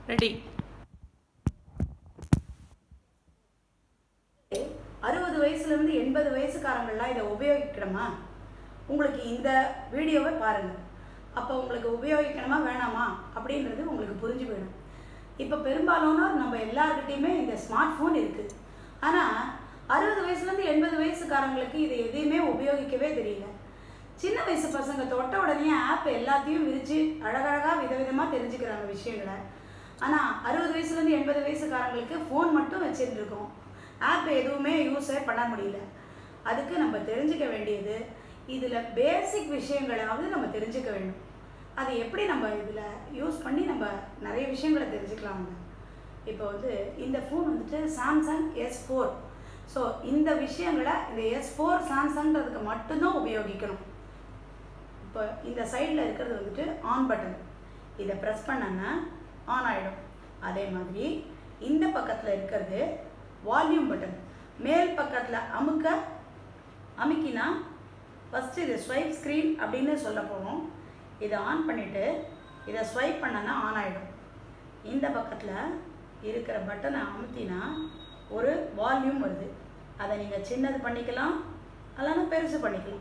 ready அறுபது வயசுலேருந்து எண்பது வயசுக்காரங்கள்லாம் இதை உபயோகிக்கணுமா உங்களுக்கு இந்த வீடியோவை பாருங்கள் அப்போ உங்களுக்கு உபயோகிக்கணுமா வேணாமா அப்படின்றது உங்களுக்கு புரிஞ்சு போயிடும் இப்போ பெரும்பாலானோர் நம்ம எல்லாருக்கிட்டேயுமே இந்த ஸ்மார்ட் ஃபோன் இருக்குது ஆனால் அறுபது வயசுலேருந்து எண்பது வயசுக்காரங்களுக்கு இது எதையுமே உபயோகிக்கவே தெரியல சின்ன வயசு பசங்க தொட்ட உடனே ஆப் எல்லாத்தையும் விரித்து அழகழகாக விதவிதமாக தெரிஞ்சுக்கிறாங்க விஷயங்களை ஆனால் அறுபது வயசுலேருந்து எண்பது வயசுக்காரங்களுக்கு ஃபோன் மட்டும் வச்சுட்டு இருக்கோம் ஆப் எதுவுமே யூஸே பண்ண முடியல அதுக்கு நம்ம தெரிஞ்சுக்க வேண்டியது இதில் பேசிக் விஷயங்களாவது நம்ம தெரிஞ்சுக்க வேண்டும் அது எப்படி நம்ம இதில் யூஸ் பண்ணி நம்ம நிறைய விஷயங்களை தெரிஞ்சுக்கலாங்க இப்போ வந்து இந்த ஃபோன் வந்துட்டு சாம்சங் எஸ் ஃபோர் ஸோ இந்த விஷயங்களை இந்த எஸ் ஃபோர் சாம்சங்கிறதுக்கு மட்டும்தான் உபயோகிக்கணும் இப்போ இந்த சைடில் இருக்கிறது வந்துட்டு ஆன் பட்டன் இதை ப்ரெஸ் பண்ணனா ஆன் ஆகிடும் அதே மாதிரி இந்த பக்கத்தில் இருக்கிறது வால்யூம் பட்டன் மேல் பக்கத்தில் அமுக்க அமுக்கினா ஃபஸ்ட்டு இது ஸ்வைப் ஸ்க்ரீன் அப்படின்னு சொல்ல போகிறோம் இதை ஆன் பண்ணிவிட்டு இதை ஸ்வைப் பண்ணனா ஆன் ஆகிடும் இந்த பக்கத்தில் இருக்கிற பட்டனை அமுத்தினா ஒரு வால்யூம் வருது அதை நீங்கள் சின்னது பண்ணிக்கலாம் இல்லைன்னா பெருசு பண்ணிக்கலாம்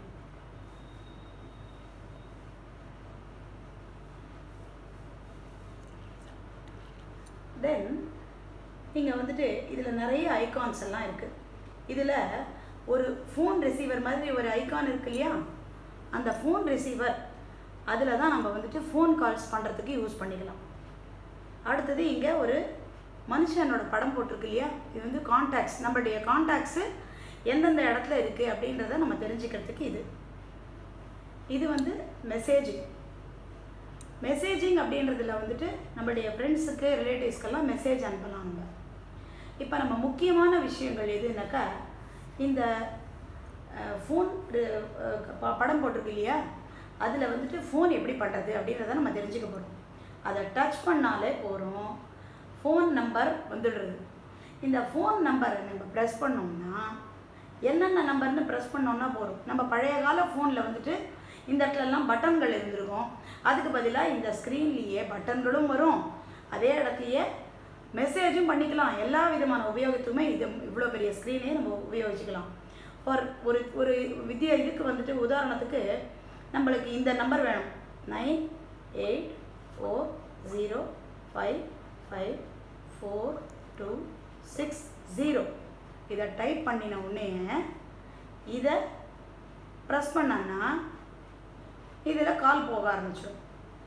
தென் நீங்கள் வந்துட்டு இதில் நிறைய ஐகான்ஸ் எல்லாம் இருக்குது இதில் ஒரு ஃபோன் ரிசீவர் மாதிரி ஒரு ஐகான் இருக்கு இல்லையா அந்த ஃபோன் ரிசீவர் அதில் தான் நம்ம வந்துட்டு ஃபோன் கால்ஸ் பண்ணுறதுக்கு யூஸ் பண்ணிக்கலாம் அடுத்தது இங்கே ஒரு மனுஷனோட படம் போட்டிருக்கு இல்லையா இது வந்து கான்டாக்ட்ஸ் நம்மளுடைய கான்டாக்ட்ஸு எந்தெந்த இடத்துல இருக்குது அப்படின்றத நம்ம தெரிஞ்சுக்கிறதுக்கு இது இது வந்து மெசேஜிங் மெசேஜிங் அப்படின்றதுல வந்துட்டு நம்மளுடைய ஃப்ரெண்ட்ஸுக்கு ரிலேட்டிவ்ஸ்க்கெல்லாம் மெசேஜ் அனுப்பலாம் நம்ம இப்போ நம்ம முக்கியமான விஷயங்கள் எதுனாக்கா இந்த ஃபோன் படம் போட்டிருக்கு இல்லையா அதில் வந்துட்டு ஃபோன் எப்படி பண்ணுறது அப்படின்றத நம்ம தெரிஞ்சுக்க போகிறோம் அதை டச் பண்ணாலே போகிறோம் ஃபோன் நம்பர் வந்துடுறது இந்த ஃபோன் நம்பரை நம்ம ப்ரெஸ் பண்ணோம்னா என்னென்ன நம்பர்னு ப்ரெஸ் பண்ணோம்னா போகிறோம் நம்ம பழைய கால ஃபோனில் வந்துட்டு இந்த இடத்துலலாம் பட்டன்கள் இருந்திருக்கும் அதுக்கு பதிலாக இந்த ஸ்க்ரீன்லேயே பட்டன்களும் வரும் அதே இடத்துலையே மெசேஜும் பண்ணிக்கலாம் எல்லா விதமான உபயோகத்துக்குமே இது இவ்வளோ பெரிய ஸ்க்ரீனே நம்ம உபயோகிச்சுக்கலாம் ஃபார் ஒரு ஒரு வித்தியா இதுக்கு வந்துட்டு உதாரணத்துக்கு நம்மளுக்கு இந்த நம்பர் வேணும் nine eight four zero five five four two six zero இதை டைப் பண்ணின உடனே இதை ப்ரெஸ் பண்ணான்னா இதில் கால் போக ஆரம்பிச்சிடும்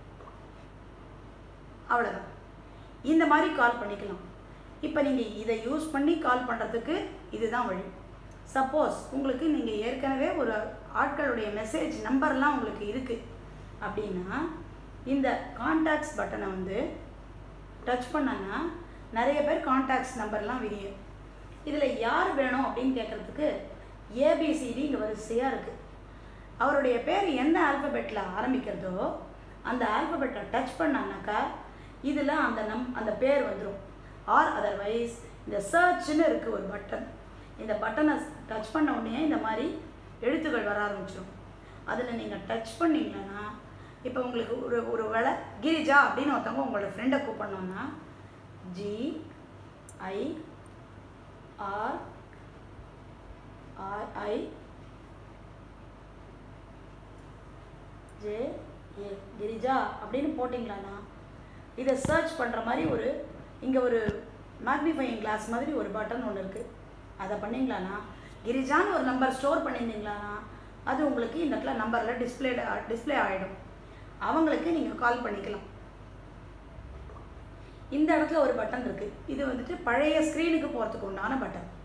அவ்வளோதான் இந்த மாதிரி கால் பண்ணிக்கலாம் இப்போ நீங்கள் இதை யூஸ் பண்ணி கால் பண்ணுறதுக்கு இதுதான் வழி சப்போஸ் உங்களுக்கு நீங்கள் ஏற்கனவே ஒரு ஆட்களுடைய மெசேஜ் நம்பர்லாம் உங்களுக்கு இருக்குது அப்படின்னா இந்த கான்டாக்ட்ஸ் பட்டனை வந்து டச் பண்ணனா நிறைய பேர் கான்டாக்ட்ஸ் நம்பர்லாம் விரியும் இதில் யார் வேணும் அப்படின்னு கேட்குறதுக்கு ஏபிசிடி இங்கே வரிசையாக இருக்குது அவருடைய பேர் எந்த ஆல்பபெட்டில் ஆரம்பிக்கிறதோ அந்த ஆல்பபெட்டை டச் பண்ணானாக்கா இதில் அந்த நம் அந்த பேர் வந்துடும் ஆர் அதர்வைஸ் இந்த சர்ச்னு இருக்குது ஒரு பட்டன் இந்த பட்டனை டச் பண்ண உடனே இந்த மாதிரி எழுத்துக்கள் வர ஆரம்பிச்சிடும் அதில் நீங்கள் டச் பண்ணிங்கன்னா இப்போ உங்களுக்கு ஒரு ஒரு வேலை கிரிஜா அப்படின்னு ஒருத்தவங்க உங்களோட ஃப்ரெண்டை கூப்பிடணுன்னா G I R R I J A Girija அப்படின்னு போட்டிங்களாண்ணா இதை சர்ச் பண்ணுற மாதிரி ஒரு இங்கே ஒரு மேக்னிஃபையிங் கிளாஸ் மாதிரி ஒரு பட்டன் ஒன்று இருக்குது அதை பண்ணிங்களாண்ணா கிரிஜான்னு ஒரு நம்பர் ஸ்டோர் பண்ணியிருந்தீங்களாண்ணா அது உங்களுக்கு இந்த இடத்துல நம்பரில் டிஸ்பிளே டிஸ்பிளே ஆகிடும் அவங்களுக்கு நீங்கள் கால் பண்ணிக்கலாம் இந்த இடத்துல ஒரு பட்டன் இருக்குது இது வந்துட்டு பழைய ஸ்க்ரீனுக்கு போகிறதுக்கு உண்டான பட்டன்